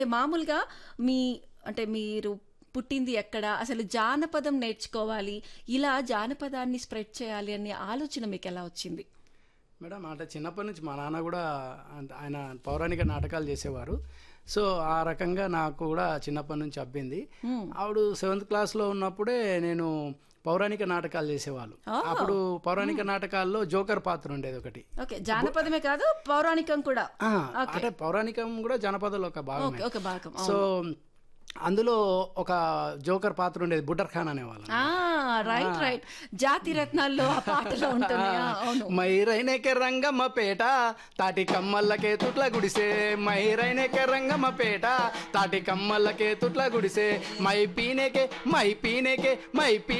మామూలుగా మీ అంటే మీరు పుట్టింది ఎక్కడ అసలు జానపదం నేర్చుకోవాలి ఇలా జానపదాన్ని స్ప్రెడ్ చేయాలి అనే ఆలోచన మీకు ఎలా వచ్చింది మేడం అంటే చిన్నప్పటి నుంచి మా నాన్న కూడా అంటే ఆయన పౌరాణిక నాటకాలు చేసేవారు సో ఆ రకంగా నాకు కూడా చిన్నప్పటి నుంచి అబ్బింది ఆవిడ సెవెంత్ క్లాస్లో ఉన్నప్పుడే నేను పౌరాణిక నాటకాలు చేసేవాళ్ళు అప్పుడు పౌరాణిక నాటకాల్లో జోకర్ పాత్ర ఉండేది ఒకటి ఓకే జానపదమే కాదు పౌరాణికం కూడా ఆ, అంటే పౌరాణికం కూడా జనపదలో ఒక భాగమే ఓకే ఒక భాగం సో అందులో ఒక జోకర్ పాత్ర ఉండేది బుటర్ ఖాన్ అనేవాళ్ళు ఆ రైట్ రైట్ జాతి రత్నాల్లో ఆ పాటలో ఉంటుంది ఆ, అవును మైరైనకే రంగమ్మ పేట తాటి కమ్మల్లకే తుట్ల గుడిసే మైరైనకే రంగమ్మ పేట తాటి కమ్మల్లకే తుట్ల గుడిసే మై పీనేకే మై పీనేకే మై పీ